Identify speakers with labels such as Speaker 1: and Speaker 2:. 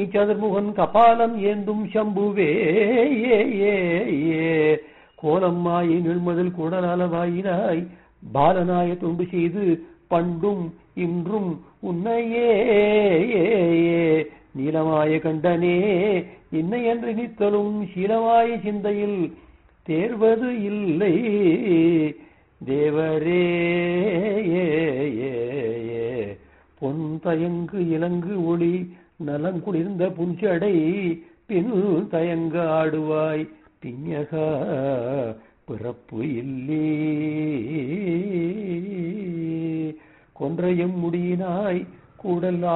Speaker 1: சதுர்முகன் கபாலம் ஏந்தும் சம்புவே ஏ ஏ ஏ கோலம்மாயை நிழ்மதில் குடநலவாயினாய் பாலனாய தொண்டு செய்து பண்டும் இன்றும் உன்னையே ஏ, ஏ. நீலமாய கண்டனே இன்னை என்று நித்தலும் சீலமாய சிந்தையில் தேர்வது இல்லை தேவரே ஏ, ஏ, ஏ. பொன் தயங்கு இலங்கு ஒளி நலங்குளிர்ந்த புஞ்சடை பின் தயங்க ஆடுவாய் பிஞகா பிறப்பு இல்லே கொன்றையும் முடியினாய் கூடல்